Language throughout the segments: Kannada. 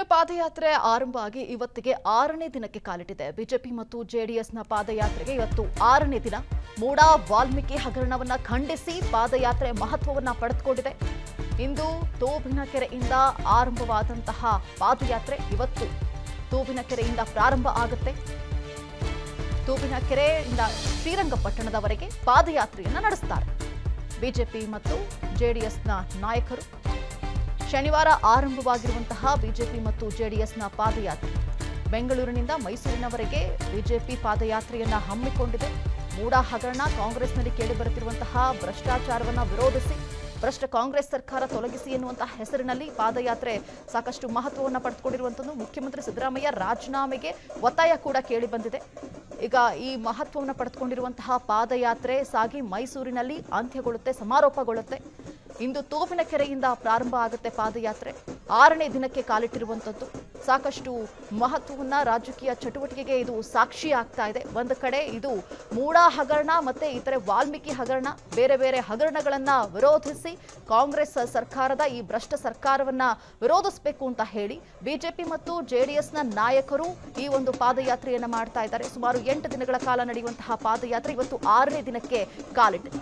ಇನ್ನು ಪಾದಯಾತ್ರೆ ಆರಂಭ ಆಗಿ ಇವತ್ತಿಗೆ ಆರನೇ ದಿನಕ್ಕೆ ಕಾಲಿಟ್ಟಿದೆ ಬಿಜೆಪಿ ಮತ್ತು ಜೆಡಿಎಸ್ನ ಪಾದಯಾತ್ರೆಗೆ ಇವತ್ತು ಆರನೇ ದಿನ ಮೂಡಾ ವಾಲ್ಮೀಕಿ ಹಗರಣವನ್ನ ಖಂಡಿಸಿ ಪಾದಯಾತ್ರೆ ಮಹತ್ವವನ್ನ ಪಡೆದುಕೊಂಡಿದೆ ಇಂದು ತೂಬಿನಕೆರೆಯಿಂದ ಆರಂಭವಾದಂತಹ ಪಾದಯಾತ್ರೆ ಇವತ್ತು ತೂಬಿನಕೆರೆಯಿಂದ ಪ್ರಾರಂಭ ಆಗುತ್ತೆ ತೂಬಿನಕೆರೆಯಿಂದ ಶ್ರೀರಂಗಪಟ್ಟಣದವರೆಗೆ ಪಾದಯಾತ್ರೆಯನ್ನ ನಡೆಸ್ತಾರೆ ಬಿಜೆಪಿ ಮತ್ತು ಜೆಡಿಎಸ್ನ ನಾಯಕರು ಶನಿವಾರ ಆರಂಭವಾಗಿರುವಂತಹ ಬಿಜೆಪಿ ಮತ್ತು ಜೆಡಿಎಸ್ನ ಪಾದಯಾತ್ರೆ ಬೆಂಗಳೂರಿನಿಂದ ಮೈಸೂರಿನವರೆಗೆ ಬಿಜೆಪಿ ಪಾದಯಾತ್ರೆಯನ್ನ ಹಮ್ಮಿಕೊಂಡಿದೆ ಮೂಡಾ ಹಗರಣ ಕಾಂಗ್ರೆಸ್ನಲ್ಲಿ ಕೇಳಿಬರುತ್ತಿರುವಂತಹ ಭ್ರಷ್ಟಾಚಾರವನ್ನ ವಿರೋಧಿಸಿ ಭ್ರಷ್ಟ ಕಾಂಗ್ರೆಸ್ ಸರ್ಕಾರ ತೊಲಗಿಸಿ ಎನ್ನುವಂತಹ ಹೆಸರಿನಲ್ಲಿ ಪಾದಯಾತ್ರೆ ಸಾಕಷ್ಟು ಮಹತ್ವವನ್ನು ಪಡೆದುಕೊಂಡಿರುವಂಥದ್ದು ಮುಖ್ಯಮಂತ್ರಿ ಸಿದ್ದರಾಮಯ್ಯ ರಾಜೀನಾಮೆಗೆ ಒತ್ತಾಯ ಕೂಡ ಕೇಳಿ ಬಂದಿದೆ ಈಗ ಈ ಮಹತ್ವವನ್ನು ಪಡೆದುಕೊಂಡಿರುವಂತಹ ಪಾದಯಾತ್ರೆ ಸಾಗಿ ಮೈಸೂರಿನಲ್ಲಿ ಅಂತ್ಯಗೊಳ್ಳುತ್ತೆ ಸಮಾರೋಪಗೊಳ್ಳುತ್ತೆ ಇಂದು ತೋಪಿನ ಕೆರೆಯಿಂದ ಪ್ರಾರಂಭ ಆಗುತ್ತೆ ಪಾದಯಾತ್ರೆ ಆರನೇ ದಿನಕ್ಕೆ ಕಾಲಿಟ್ಟಿರುವಂಥದ್ದು ಸಾಕಷ್ಟು ಮಹತ್ವವನ್ನ ರಾಜಕೀಯ ಚಟುವಟಿಕೆಗೆ ಇದು ಸಾಕ್ಷಿ ಆಗ್ತಾ ಇದೆ ಒಂದು ಕಡೆ ಇದು ಮೂಡಾ ಹಗರಣ ಮತ್ತೆ ಇತರೆ ವಾಲ್ಮೀಕಿ ಹಗರಣ ಬೇರೆ ಬೇರೆ ಹಗರಣಗಳನ್ನ ವಿರೋಧಿಸಿ ಕಾಂಗ್ರೆಸ್ ಸರ್ಕಾರದ ಈ ಭ್ರಷ್ಟ ಸರ್ಕಾರವನ್ನ ವಿರೋಧಿಸಬೇಕು ಅಂತ ಹೇಳಿ ಬಿಜೆಪಿ ಮತ್ತು ಜೆಡಿಎಸ್ನ ನಾಯಕರು ಈ ಒಂದು ಪಾದಯಾತ್ರೆಯನ್ನ ಮಾಡ್ತಾ ಇದ್ದಾರೆ ಸುಮಾರು ಎಂಟು ದಿನಗಳ ಕಾಲ ನಡೆಯುವಂತಹ ಪಾದಯಾತ್ರೆ ಇವತ್ತು ಆರನೇ ದಿನಕ್ಕೆ ಕಾಲಿಟ್ಟಿದೆ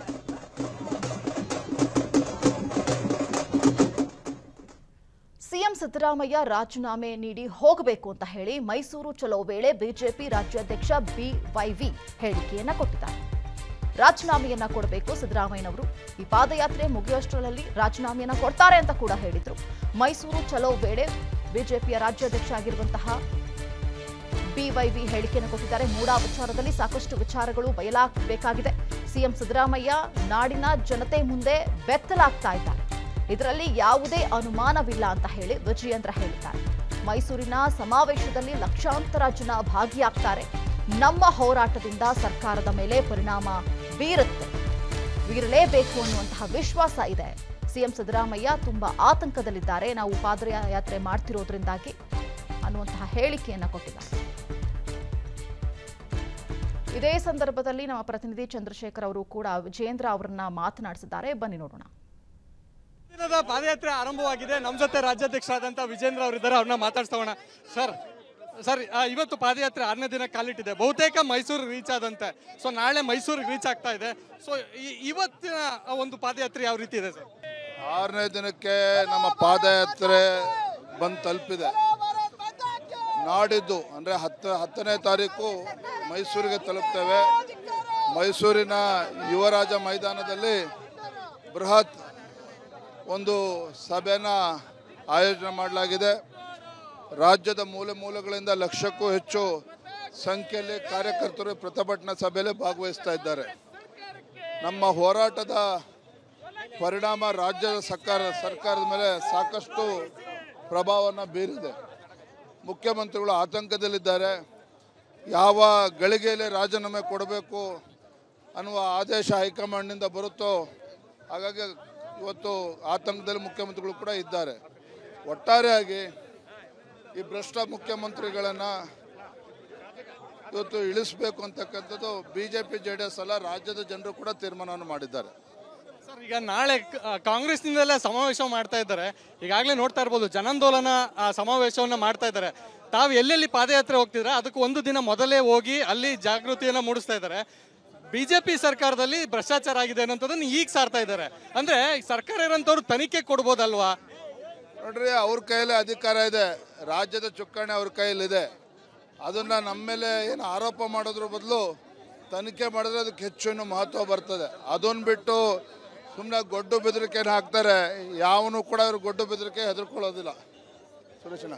ಸಿಎಂ ಸಿದ್ದರಾಮಯ್ಯ ರಾಜೀನಾಮೆ ನೀಡಿ ಹೋಗಬೇಕು ಅಂತ ಹೇಳಿ ಮೈಸೂರು ಚಲೋ ವೇಳೆ ಬಿಜೆಪಿ ರಾಜ್ಯಾಧ್ಯಕ್ಷ ಬಿವೈವಿ ಹೇಳಿಕೆಯನ್ನ ಕೊಟ್ಟಿದ್ದಾರೆ ರಾಜೀನಾಮೆಯನ್ನ ಕೊಡಬೇಕು ಸಿದ್ದರಾಮಯ್ಯನವರು ಈ ಪಾದಯಾತ್ರೆ ಮುಗಿಯುವಷ್ಟರಲ್ಲಿ ರಾಜೀನಾಮೆಯನ್ನ ಕೊಡ್ತಾರೆ ಅಂತ ಕೂಡ ಹೇಳಿದ್ರು ಮೈಸೂರು ಚಲೋ ವೇಳೆ ಬಿಜೆಪಿಯ ರಾಜ್ಯಾಧ್ಯಕ್ಷ ಆಗಿರುವಂತಹ ಬಿವೈವಿ ಹೇಳಿಕೆಯನ್ನು ಕೊಟ್ಟಿದ್ದಾರೆ ಮೂಡಾ ವಿಚಾರದಲ್ಲಿ ಸಾಕಷ್ಟು ವಿಚಾರಗಳು ಬಯಲಾಗಬೇಕಾಗಿದೆ ಸಿಎಂ ಸಿದ್ದರಾಮಯ್ಯ ನಾಡಿನ ಜನತೆ ಮುಂದೆ ಬೆತ್ತಲಾಗ್ತಾ ಇದ್ದಾರೆ ಇದರಲ್ಲಿ ಯಾವುದೇ ಅನುಮಾನವಿಲ್ಲ ಅಂತ ಹೇಳಿ ವಿಜಯೇಂದ್ರ ಹೇಳಿದ್ದಾರೆ ಮೈಸೂರಿನ ಸಮಾವೇಶದಲ್ಲಿ ಲಕ್ಷಾಂತರ ಜನ ಭಾಗಿಯಾಗ್ತಾರೆ ನಮ್ಮ ಹೋರಾಟದಿಂದ ಸರ್ಕಾರದ ಮೇಲೆ ಪರಿಣಾಮ ಬೀರುತ್ತೆ ಬೀರಲೇಬೇಕು ಅನ್ನುವಂತಹ ವಿಶ್ವಾಸ ಇದೆ ಸಿಎಂ ಸಿದ್ದರಾಮಯ್ಯ ತುಂಬಾ ಆತಂಕದಲ್ಲಿದ್ದಾರೆ ನಾವು ಪಾದಯಾತ್ರೆ ಮಾಡ್ತಿರೋದ್ರಿಂದಾಗಿ ಅನ್ನುವಂತಹ ಹೇಳಿಕೆಯನ್ನ ಕೊಟ್ಟಿದ್ದಾರೆ ಇದೇ ಸಂದರ್ಭದಲ್ಲಿ ನಮ್ಮ ಪ್ರತಿನಿಧಿ ಚಂದ್ರಶೇಖರ್ ಅವರು ಕೂಡ ವಿಜೇಂದ್ರ ಅವರನ್ನ ಮಾತನಾಡಿಸಿದ್ದಾರೆ ಬನ್ನಿ ನೋಡೋಣ ದಿನದ ಪಾದಯಾತ್ರೆ ಆರಂಭವಾಗಿದೆ ನಮ್ಮ ಜೊತೆ ರಾಜ್ಯಾಧ್ಯಕ್ಷರಾದಂಥ ವಿಜೇಂದ್ರ ಅವರಿದ್ದಾರೆ ಅವ್ರನ್ನ ಮಾತಾಡ್ಸೋಣ ಸರ್ ಸರ್ ಆ, ಇವತ್ತು ಪಾದಯಾತ್ರೆ ಆರನೇ ದಿನ ಕಾಲಿಟ್ಟಿದೆ ಬಹುತೇಕ ಮೈಸೂರು ರೀಚ್ ಆದಂತೆ ಸೊ ನಾಳೆ ಮೈಸೂರಿಗೆ ರೀಚ್ ಆಗ್ತಾ ಇದೆ ಸೊ ಇವತ್ತಿನ ಒಂದು ಪಾದಯಾತ್ರೆ ಯಾವ ರೀತಿ ಇದೆ ಸರ್ ಆರನೇ ದಿನಕ್ಕೆ ನಮ್ಮ ಪಾದಯಾತ್ರೆ ಬಂದು ತಲುಪಿದೆ ನಾಡಿದ್ದು ಅಂದರೆ ಹತ್ತು ಹತ್ತನೇ ತಾರೀಕು ಮೈಸೂರಿಗೆ ತಲುಪ್ತೇವೆ ಮೈಸೂರಿನ ಯುವರಾಜ ಮೈದಾನದಲ್ಲಿ ಬೃಹತ್ ಒಂದು ಸಭೆನ ಆಯೋಜನೆ ಮಾಡಲಾಗಿದೆ ರಾಜ್ಯದ ಮೂಲೆ ಮೂಲೆಗಳಿಂದ ಲಕ್ಷಕ್ಕೂ ಹೆಚ್ಚು ಸಂಖ್ಯೆಯಲ್ಲಿ ಕಾರ್ಯಕರ್ತರು ಪ್ರತಿಭಟನಾ ಸಭೆಯಲ್ಲಿ ಭಾಗವಹಿಸ್ತಾ ಇದ್ದಾರೆ ನಮ್ಮ ಹೋರಾಟದ ಪರಿಣಾಮ ರಾಜ್ಯದ ಸರ್ಕಾರ ಸರ್ಕಾರದ ಮೇಲೆ ಸಾಕಷ್ಟು ಪ್ರಭಾವವನ್ನು ಬೀರಿದೆ ಮುಖ್ಯಮಂತ್ರಿಗಳು ಆತಂಕದಲ್ಲಿದ್ದಾರೆ ಯಾವ ಗಳಿಗೆಯಲ್ಲಿ ರಾಜೀನಾಮೆ ಕೊಡಬೇಕು ಅನ್ನುವ ಆದೇಶ ಹೈಕಮಾಂಡ್ನಿಂದ ಬರುತ್ತೋ ಹಾಗಾಗಿ ಇವತ್ತು ಆತಂಕದಲ್ಲಿ ಮುಖ್ಯಮಂತ್ರಿಗಳು ಕೂಡ ಇದ್ದಾರೆ ಒಟ್ಟಾರೆಯಾಗಿ ಈ ಭ್ರಷ್ಟ ಮುಖ್ಯಮಂತ್ರಿಗಳನ್ನು ಇವತ್ತು ಇಳಿಸಬೇಕು ಅಂತಕ್ಕಂಥದ್ದು B J P J D S ಅಲ್ಲ ರಾಜ್ಯದ ಜನರು ಕೂಡ ತೀರ್ಮಾನವನ್ನು ಮಾಡಿದ್ದಾರೆ ಸರ್ ಈಗ ನಾಳೆ ಕ- ಕಾಂಗ್ರೆಸ್ನಿಂದಲೇ ಸಮಾವೇಶ ಮಾಡ್ತಾ ಇದ್ದಾರೆ ಈಗಾಗಲೇ ನೋಡ್ತಾ ಇರ್ಬೋದು ಜನಾಂದೋಲನ ಆ, ಸಮಾವೇಶವನ್ನ ಮಾಡ್ತಾ ಇದ್ದಾರೆ ತಾವು ಎಲ್ಲೆಲ್ಲಿ ಪಾದಯಾತ್ರೆ ಹೋಗ್ತಿದ್ರೆ ಅದಕ್ಕೆ ಒಂದು ದಿನ ಮೊದಲೇ ಹೋಗಿ ಅಲ್ಲಿ ಜಾಗೃತಿಯನ್ನ ಮೂಡಿಸ್ತಾ ಇದ್ದಾರೆ ಬಿಜೆಪಿ ಸರ್ಕಾರದಲ್ಲಿ ಭ್ರಷ್ಟಾಚಾರ ಆಗಿದೆ ಅನ್ನೋಂಥದ್ದನ್ನ ಈಗ ಸಾರ್ತಾ ಇದ್ದಾರೆ ಅಂದ್ರೆ ಈ ಸರ್ಕಾರ ಇರೋಂಥವ್ರು ತನಿಖೆ ಕೊಡ್ಬೋದಲ್ವಾ ನೋಡ್ರಿ ಅವ್ರ ಕೈಯಲ್ಲಿ ಅಧಿಕಾರ ಇದೆ ರಾಜ್ಯದ ಚುಕ್ಕಾಣಿ ಅವ್ರ ಕೈಯಲ್ಲಿದೆ ಅದನ್ನ ನಮ್ಮ ಮೇಲೆ ಏನು ಆರೋಪ ಮಾಡೋದ್ರ ಬದಲು ತನಿಖೆ ಮಾಡಿದ್ರೆ ಅದಕ್ಕೆ ಹೆಚ್ಚು ಇನ್ನು ಮಹತ್ವ ಬರ್ತದೆ ಅದನ್ನ ಬಿಟ್ಟು ಸುಮ್ಮನೆ ಗೊಡ್ಡು ಬೆದರಿಕೆನ ಹಾಕ್ತಾರೆ ಯಾವನು ಕೂಡ ಅವ್ರು ಗೊಡ್ಡು ಬೆದರಿಕೆ ಹೆದರ್ಕೊಳ್ಳೋದಿಲ್ಲ ಸುರೇಶನ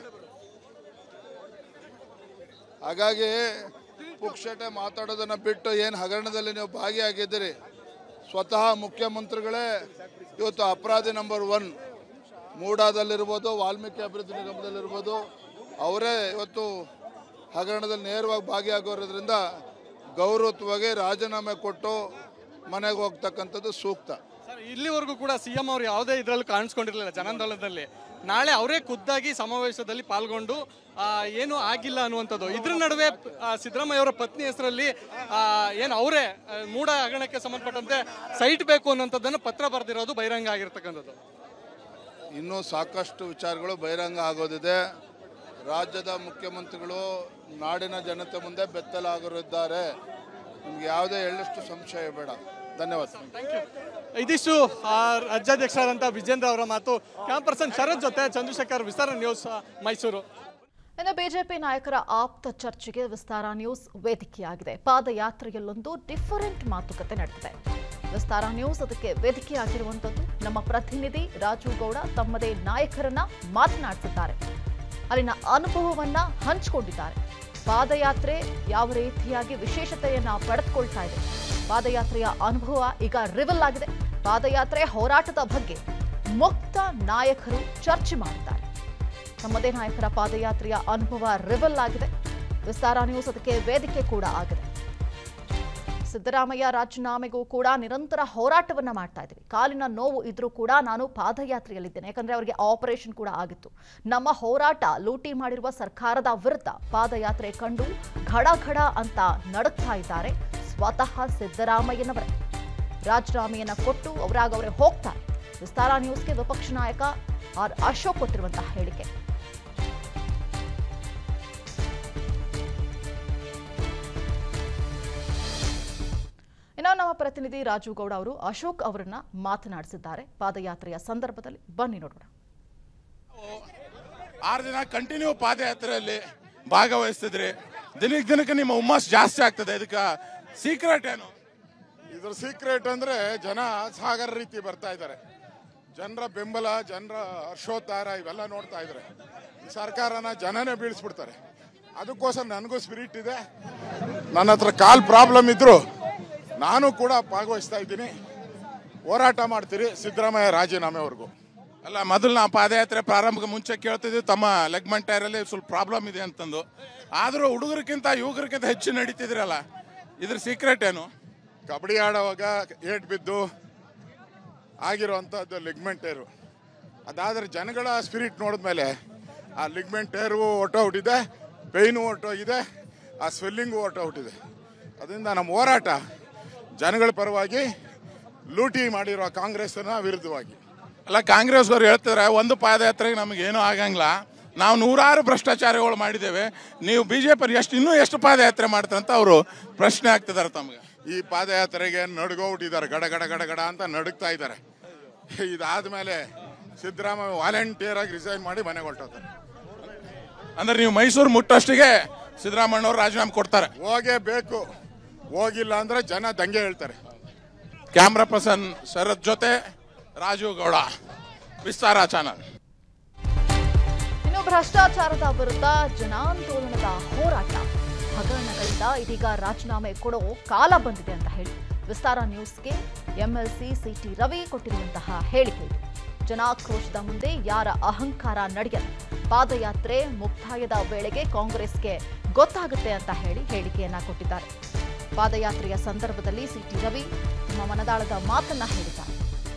ಹಾಗಾಗಿ ಪುಕ್ಷಟೆ ಮಾತಾಡೋದನ್ನ ಬಿಟ್ಟು ಏನು ಹಗರಣದಲ್ಲಿ ನೀವು ಭಾಗಿಯಾಗಿದ್ದೀರಿ ಸ್ವತಃ ಮುಖ್ಯಮಂತ್ರಿಗಳೇ ಇವತ್ತು ಅಪರಾಧಿ ನಂಬರ್ ಒನ್ ಮೂಡಾದಲ್ಲಿರ್ಬೋದು ವಾಲ್ಮೀಕಿ ಅಭಿವೃದ್ಧಿ ನಿಗಮದಲ್ಲಿರ್ಬೋದು ಅವರೇ ಇವತ್ತು ಹಗರಣದಲ್ಲಿ ನೇರವಾಗಿ ಭಾಗಿಯಾಗೋದ್ರಿಂದ ಗೌರವತ್ವವಾಗಿ ರಾಜೀನಾಮೆ ಕೊಟ್ಟು ಮನೆಗೆ ಹೋಗ್ತಕ್ಕಂಥದ್ದು ಸೂಕ್ತ ಸರ್ ಇಲ್ಲಿವರೆಗೂ ಕೂಡ ಸಿಎಂ ಅವರು ಯಾವುದೇ ಇದರಲ್ಲೂ ಕಾಣಿಸ್ಕೊಂಡಿರಲಿಲ್ಲ ಜನಾಂದೋಲನದಲ್ಲಿ ನಾಳೆ ಅವರೇ ಖುದ್ದಾಗಿ ಸಮಾವೇಶದಲ್ಲಿ ಪಾಲ್ಗೊಂಡು ಆ, ಏನು ಆಗಿಲ್ಲ ಅನ್ನುವಂಥದ್ದು ಇದ್ರ ನಡುವೆ ಆ, ಸಿದ್ದರಾಮಯ್ಯ ಅವರ ಪತ್ನಿ ಹೆಸರಲ್ಲಿ ಏನು ಅವರೇ ಮೂಢ ಹಗರಣಕ್ಕೆ ಸಂಬಂಧಪಟ್ಟಂತೆ ಸೈಟ್ ಬೇಕು ಅನ್ನೋಂಥದ್ದನ್ನು ಪತ್ರ ಬರೆದಿರೋದು ಬಹಿರಂಗ ಆಗಿರ್ತಕ್ಕಂಥದ್ದು ಇನ್ನೂ ಸಾಕಷ್ಟು ವಿಚಾರಗಳು ಬಹಿರಂಗ ಆಗೋದಿದೆ ರಾಜ್ಯದ ಮುಖ್ಯಮಂತ್ರಿಗಳು ನಾಡಿನ ಜನತೆ ಮುಂದೆ ಬೆತ್ತಲಾಗಿರುತ್ತಾರೆ ನಿಮ್ಗೆ ಯಾವುದೇ ಎಳ್ಳಷ್ಟು ಸಂಶಯ ಬೇಡ ಧನ್ಯವಾದ ಇದಿಷ್ಟು ಆ, ರಾಜ್ಯಾಧ್ಯಕ್ಷರಾದಂಥ ವಿಜೇಂದ್ರ ಅವರ ಮಾತು ಕ್ಯಾಂಪ್ ಪರ್ಸನ್ ಶರತ್ ಜೊತೆ ಚಂದ್ರಶೇಖರ್ ವಿಸ್ತಾರ ನ್ಯೂಸ್ ಆ, ಮೈಸೂರು ಇನ್ನು ಬಿಜೆಪಿ ನಾಯಕರ ಆಪ್ತ ಚರ್ಚೆಗೆ ವಿಸ್ತಾರ ನ್ಯೂಸ್ ವೇದಿಕೆಯಾಗಿದೆ ಪಾದಯಾತ್ರೆಯಲ್ಲೊಂದು ಡಿಫರೆಂಟ್ ಮಾತುಕತೆ ನಡೆದಿದೆ ವಿಸ್ತಾರ ನ್ಯೂಸ್ ಅದಕ್ಕೆ ವೇದಿಕೆಯಾಗಿರುವಂಥದ್ದು ನಮ್ಮ ಪ್ರತಿನಿಧಿ ರಾಜು ಗೌಡ ತಮ್ಮದೇ ನಾಯಕರನ್ನ ಮಾತನಾಡಿಸಿದ್ದಾರೆ ಅಲ್ಲಿನ ಅನುಭವವನ್ನ ಹಂಚಿಕೊಂಡಿದ್ದಾರೆ ಪಾದಯಾತ್ರೆ ಯಾವ ರೀತಿಯಾಗಿ ವಿಶೇಷತೆಯನ್ನ ಪಡೆದುಕೊಳ್ತಾ ಇದೆ ಪಾದಯಾತ್ರೆಯ ಅನುಭವ ಈಗ ರಿವಲ್ ಆಗಿದೆ ಪಾದಯಾತ್ರೆ ಹೋರಾಟದ ಬಗ್ಗೆ ಮುಕ್ತ ನಾಯಕರು ಚರ್ಚೆ ಮಾಡಿದ್ದಾರೆ ತಮ್ಮದೇ ನಾಯಕರ ಪಾದಯಾತ್ರೆಯ ಅನುಭವ ರಿವಲ್ ಆಗಿದೆ ವಿಸ್ತಾರ ನ್ಯೂಸ್ ಅದಕ್ಕೆ ವೇದಿಕೆ ಕೂಡ ಆಗಿದೆ ಸಿದ್ದರಾಮಯ್ಯ ರಾಜೀನಾಮೆಗೂ ಕೂಡ ನಿರಂತರ ಹೋರಾಟವನ್ನ ಮಾಡ್ತಾ ಇದ್ದೀವಿ ಕಾಲಿನ ನೋವು ಇದ್ರೂ ಕೂಡ ನಾನು ಪಾದಯಾತ್ರೆಯಲ್ಲಿದ್ದೇನೆ ಯಾಕಂದ್ರೆ ಅವರಿಗೆ ಆಪರೇಷನ್ ಕೂಡ ಆಗಿತ್ತು ನಮ್ಮ ಹೋರಾಟ ಲೂಟಿ ಮಾಡಿರುವ ಸರ್ಕಾರದ ವಿರುದ್ಧ ಪಾದಯಾತ್ರೆ ಕಂಡು ಘಡ ಘಡ ಅಂತ ನಡುತ್ತಾ ಇದ್ದಾರೆ ಸ್ವತಃ ಸಿದ್ದರಾಮಯ್ಯನವರೇ ರಾಜೀನಾಮೆಯನ್ನ ಕೊಟ್ಟು ಅವರಾಗ ಅವರೇ ಹೋಗ್ತಾರೆ ವಿಸ್ತಾರ ನ್ಯೂಸ್ಗೆ ವಿಪಕ್ಷ ನಾಯಕ ಆರ್ ಅಶೋಕ್ ಕೊಟ್ಟಿರುವಂತಹ ಹೇಳಿಕೆ ಇನ್ನು ನಮ್ಮ ಪ್ರತಿನಿಧಿ ರಾಜು ಗೌಡ ಅವರು ಅಶೋಕ್ ಅವರನ್ನ ಮಾತನಾಡಿಸಿದ್ದಾರೆ ಪಾದಯಾತ್ರೆಯ ಸಂದರ್ಭದಲ್ಲಿ ಬನ್ನಿ ನೋಡೋಣ ಆರು ದಿನ ಕಂಟಿನ್ಯೂ ಪಾದಯಾತ್ರೆಯಲ್ಲಿ ಭಾಗವಹಿಸ್ತಿದ್ರಿ ದಿನಕ್ಕೆ ದಿನಕ್ಕೆ ನಿಮ್ಮ ಹುಮ್ಮಸ್ ಜಾಸ್ತಿ ಆಗ್ತದೆ ಇದಕ್ಕೆ ಸೀಕ್ರೆಟ್ ಏನು ಇದ್ರ ಸೀಕ್ರೆಟ್ ಅಂದ್ರೆ ಜನ ಸಾಗರ ರೀತಿ ಬರ್ತಾ ಇದ್ದಾರೆ ಜನರ ಬೆಂಬಲ ಜನರ ಹರ್ಷೋದ್ಧಾರ ಇವೆಲ್ಲ ನೋಡ್ತಾ ಇದ್ದಾರೆ ಈ ಸರ್ಕಾರನ ಜನನೇ ಬೀಳಿಸ್ಬಿಡ್ತಾರೆ ಅದಕ್ಕೋಸ್ಕರ ನನಗೂ ಸ್ಪಿರಿಟ್ ಇದೆ ನನ್ನ ಹತ್ರ ಕಾಲ್ ಪ್ರಾಬ್ಲಮ್ ಇದ್ರು ನಾನು ಕೂಡ ಭಾಗವಹಿಸ್ತಾ ಇದ್ದೀನಿ ಹೋರಾಟ ಮಾಡ್ತೀರಿ ಸಿದ್ದರಾಮಯ್ಯ ರಾಜೀನಾಮೆವರೆಗೂ ಅಲ್ಲ ಮೊದಲು ನಾವು ಪಾದಯಾತ್ರೆ ಪ್ರಾರಂಭಕ್ಕೆ ಮುಂಚೆ ಕೇಳ್ತಿದ್ವಿ ತಮ್ಮ ಲೆಗ್ಮೆಂಟ್ ಟೈರಲ್ಲಿ ಸ್ವಲ್ಪ ಪ್ರಾಬ್ಲಮ್ ಇದೆ ಅಂತಂದು ಆದರೂ ಹುಡುಗರಿಗಿಂತ ಯುವಕರಿಗಿಂತ ಹೆಚ್ಚು ನಡೀತಿದ್ರಲ್ಲ ಇದ್ರ ಸೀಕ್ರೆಟ್ ಏನು ಕಬಡ್ಡಿ ಆಡುವಾಗ ಏಟ್ ಬಿದ್ದು ಆಗಿರುವಂಥದ್ದು ಲಿಗ್ಮೆಂಟ್ ಏರು ಅದಾದ್ರೆ ಜನಗಳ ಸ್ಪಿರಿಟ್ ನೋಡಿದ್ಮೇಲೆ ಆ ಲಿಗ್ಮೆಂಟ್ ಏರು ಹೊಟ್ಟೋಗ್ಬಿಟ್ಟಿದೆ ಪೇಯ್ನು ಹೊಟ್ಟೋಗಿದೆ ಆ ಸ್ವೆಲ್ಲಿಂಗು ಹೊಟ್ಟೋಗ್ಬಿಟ್ಟಿದೆ ಅದರಿಂದ ನಮ್ಮ ಹೋರಾಟ ಜನಗಳ ಪರವಾಗಿ ಲೂಟಿ ಮಾಡಿರೋ ಕಾಂಗ್ರೆಸ್ನ ವಿರುದ್ಧವಾಗಿ ಅಲ್ಲ ಕಾಂಗ್ರೆಸ್ ಅವ್ರು ಹೇಳ್ತಿದ್ರೆ ಒಂದು ಪಾದಯಾತ್ರೆಗೆ ನಮಗೆ ಏನೂ ಆಗಂಗಿಲ್ಲ ನಾವು ನೂರಾರು ಭ್ರಷ್ಟಾಚಾರಗಳು ಮಾಡಿದ್ದೇವೆ ನೀವು ಬಿಜೆಪಿ ಎಷ್ಟು ಇನ್ನೂ ಎಷ್ಟು ಪಾದಯಾತ್ರೆ ಮಾಡ್ತಾರೆ ಅಂತ ಅವರು ಪ್ರಶ್ನೆ ಆಗ್ತಿದ್ದಾರೆ ತಮಗೆ ಈ ಪಾದಯಾತ್ರೆಗೆ ನಡ್ಗೋಗ್ಬಿಟ್ಟಿದ್ದಾರೆ ಗಡ ಗಡ ಗಡ ಗಡ ಅಂತ ನಡುಗ್ತಾ ಇದ್ದಾರೆ ಇದಾದ್ಮೇಲೆ ಸಿದ್ದರಾಮಯ್ಯ ವಾಲಂಟಿಯರ್ ಆಗಿ ರಿಸೈನ್ ಮಾಡಿ ಮನೆಗೆ ಹೊರಟೋತಾರೆ ಅಂದ್ರೆ ನೀವು ಮೈಸೂರು ಮುಟ್ಟಷ್ಟಿಗೆ ಸಿದ್ದರಾಮಯ್ಯನವರು ರಾಜೀನಾಮೆ ಕೊಡ್ತಾರೆ ಹೋಗೇ ಬೇಕು ಹೋಗಿಲ್ಲ ಅಂದ್ರೆ ಜನ ದಂಗೆ ಹೇಳ್ತಾರೆ ಕ್ಯಾಮ್ರಾ ಪರ್ಸನ್ ಶರತ್ ಜೊತೆ ರಾಜು ಗೌಡ ವಿಸ್ತಾರ ಚಾನಲ್ ಇನ್ನು ಭ್ರಷ್ಟಾಚಾರದ ವಿರುದ್ಧ ಜನಾಂದೋಲನದ ಹೋರಾಟ ಹಗರಣಗಳಿಂದ ಇದೀಗ ರಾಜೀನಾಮೆ ಕೊಡೋ ಕಾಲ ಬಂದಿದೆ ಅಂತ ಹೇಳಿ ವಿಸ್ತಾರ ನ್ಯೂಸ್ಗೆ ಎಂಎಲ್ಸಿ ಸಿಟಿ ರವಿ ಕೊಟ್ಟಿರುವಂತಹ ಹೇಳಿಕೆ ಇದು. ಜನಾಕ್ರೋಶದ ಮುಂದೆ ಯಾರ ಅಹಂಕಾರ ನಡೆಯಲ್ಲ ಪಾದಯಾತ್ರೆ ಮುಕ್ತಾಯದ ವೇಳೆಗೆ ಕಾಂಗ್ರೆಸ್ಗೆ ಗೊತ್ತಾಗುತ್ತೆ ಅಂತ ಹೇಳಿ ಹೇಳಿಕೆಯನ್ನ ಕೊಟ್ಟಿದ್ದಾರೆ ಪಾದಯಾತ್ರೆಯ ಸಂದರ್ಭದಲ್ಲಿ ಸಿಟಿ ರವಿ ತಮ್ಮ ಮನದಾಳದ ಮಾತನ್ನ ಹೇಳಿದ್ದಾರೆ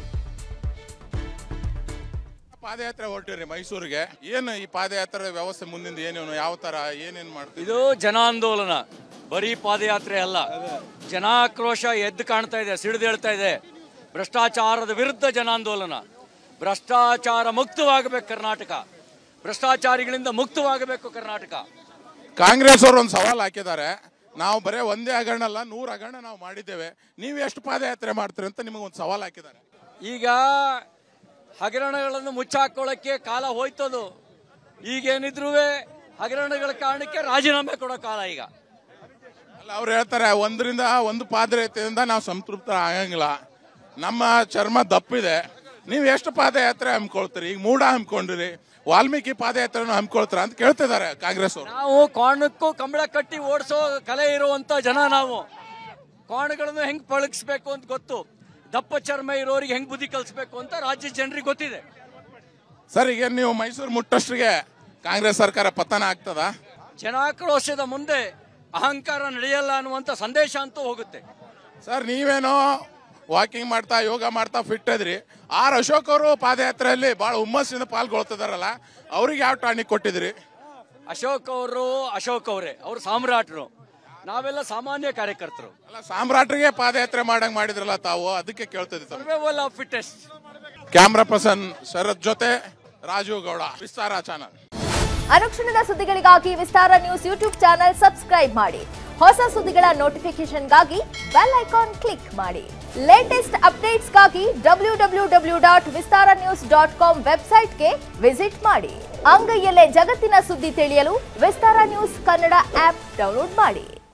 ಪಾದಯಾತ್ರೆ ಹೊರಟಿರಿ ಮೈಸೂರಿಗೆ ಏನು ಈ ಪಾದಯಾತ್ರೆ ವ್ಯವಸ್ಥೆ ಮುಂದಿಂದ ಏನೇನು ಯಾವ ತರ ಏನೇನು ಮಾಡ್ತೀವಿ ಇದು ಜನಾಂದೋಲನ ಬರೀ ಪಾದಯಾತ್ರೆ ಅಲ್ಲ ಜನಾಕ್ರೋಶ ಎದ್ದು ಕಾಣ್ತಾ ಇದೆ ಸಿಡಿದೇಳ್ತಾ ಇದೆ ಭ್ರಷ್ಟಾಚಾರದ ವಿರುದ್ಧ ಜನಾಂದೋಲನ ಭ್ರಷ್ಟಾಚಾರ ಮುಕ್ತವಾಗಬೇಕು ಕರ್ನಾಟಕ ಭ್ರಷ್ಟಾಚಾರಿಗಳಿಂದ ಮುಕ್ತವಾಗಬೇಕು ಕರ್ನಾಟಕ ಕಾಂಗ್ರೆಸ್ ಅವರು ಒಂದು ಸವಾಲ್ ಹಾಕಿದ್ದಾರೆ ನಾವು ಬರೇ ಒಂದೇ ಹಗರಣ ಅಲ್ಲ ನೂರು ಹಗರಣ ನಾವು ಮಾಡಿದ್ದೇವೆ ನೀವು ಎಷ್ಟು ಪಾದಯಾತ್ರೆ ಮಾಡ್ತೀರಿ ಅಂತ ನಿಮಗೆ ಒಂದು ಸವಾಲ್ ಹಾಕಿದ್ದಾರೆ ಈಗ ಹಗರಣಗಳನ್ನು ಮುಚ್ಚಾಕೊಳ್ಳೋಕ್ಕೆ ಕಾಲ ಹೋಯ್ತದು ಈಗೇನಿದ್ರು ಹಗರಣಗಳ ಕಾರಣಕ್ಕೆ ರಾಜೀನಾಮೆ ಕೊಡೋ ಕಾಲ ಈಗ ಅಲ್ಲ ಅವ್ರು ಹೇಳ್ತಾರೆ ಒಂದರಿಂದ ಒಂದು ಪಾದಯಾತ್ರೆಯಿಂದ ನಾವು ಸಂತೃಪ್ತ ಆಗಂಗಿಲ್ಲ ನಮ್ಮ ಚರ್ಮ ದಪ್ಪಿದೆ ನೀವು ಎಷ್ಟು ಪಾದಯಾತ್ರೆ ಹಮ್ಮಿಕೊಳ್ತೀರಿ ಈಗ ಮೂಡ ಹಮ್ಮಿಕೊಂಡಿರಿ ವಾಲ್ಮೀಕಿ ಪಾದಯಾತ್ರೆನೂ ಹಮ್ಮಿಕೊಳ್ತೀರಾ ಅಂತ ಕೇಳ್ತಿದ್ದಾರೆ ಕಾಂಗ್ರೆಸ್ ಅವರು ನಾವು ಕೋಣಕ್ಕೂ ಕಂಬಳ ಕಟ್ಟಿ ಓಡಿಸೋ ಕಲೆ ಇರುವಂತ ಜನ ನಾವು ಕೋಣಗಳನ್ನು ಹೆಂಗ್ ಪಳಗಿಸ್ಬೇಕು ಅಂತ ಗೊತ್ತು ದಪ್ಪ ಚರ್ಮ ಇರೋರಿಗೆ ಹೆಂಗ್ ಬುದ್ಧಿ ಕಲಿಸ್ಬೇಕು ಅಂತ ರಾಜ್ಯ ಜನರಿಗೆ ಗೊತ್ತಿದೆ ಸರ್ ಈಗ ನೀವು ಮೈಸೂರು ಮುಟ್ಟಷ್ಟಿಗೆ ಕಾಂಗ್ರೆಸ್ ಸರ್ಕಾರ ಪತನ ಆಗ್ತದ ಜನಾಕ್ರೋಶದ ಮುಂದೆ ಅಹಂಕಾರ ನಡೆಯಲ್ಲ ಅನ್ನುವಂತ ಸಂದೇಶ ಅಂತೂ ಹೋಗುತ್ತೆ ಸರ್ ನೀವೇನೋ ವಾಕಿಂಗ್ ಮಾಡ್ತಾ ಯೋಗ ಮಾಡ್ತಾ ಫಿಟ್ ಇದ್ರಿ ಆರ್ ಅಶೋಕ್ ಅವರು ಪಾದಯಾತ್ರೆಯಲ್ಲಿ ಬಹಳ ಹುಮ್ಮಸ್ಸಿಂದ ಪಾಲ್ಗೊಳ್ತಿದಾರಲ್ಲ ಅವ್ರಿಗೆ ಯಾವ ಟಾಣಿಕ್ ಕೊಟ್ಟಿದ್ರಿ ಅಶೋಕ್ ಅವರು ಅಶೋಕ್ ಅವರೇ ಅವರು ಸಾಮ್ರಾಟರು ನಾವೆಲ್ಲ ಸಾಮಾನ್ಯ ಕಾರ್ಯಕರ್ತರು ಅಲ್ಲ ಸಾಮ್ರಾಟ್ರಿಗೆ ಪಾದಯಾತ್ರೆ ಮಾಡಂಗ್ ಮಾಡಿದ್ರಲ್ಲ ತಾವು ಅದಕ್ಕೆ ಕೇಳ್ತಿದ್ದೆ ತಮ್ಮ survival of fittest camera person Sharath ಜೊತೆ ರಾಜು ಗೌಡ ವಿಸ್ತಾರ ಚಾನಲ್ ಅನುಕ್ಷಣದ ಸುದ್ದಿಗಳಿಗಾಗಿ Vistara news YouTube channel subscribe ಮಾಡಿ ಹೊಸ ಸುದ್ದಿಗಳ ನೋಟಿಫಿಕೇಶನ್ಗಾಗಿ ಬೆಲ್ ಐಕಾನ್ ಕ್ಲಿಕ್ ಮಾಡಿ ಲೇಟೆಸ್ಟ್ ಅಪ್ಡೇಟ್ಸ್ಗಾಗಿ W W W dot Vistara news dot com ವೆಬ್ಸೈಟ್ಗೆ ವಿಸಿಟ್ ಮಾಡಿ ಅಂಗೈಯಲ್ಲೇ ಜಗತ್ತಿನ ಸುದ್ದಿ ತಿಳಿಯಲು Vistara news Kannada app download ಮಾಡಿ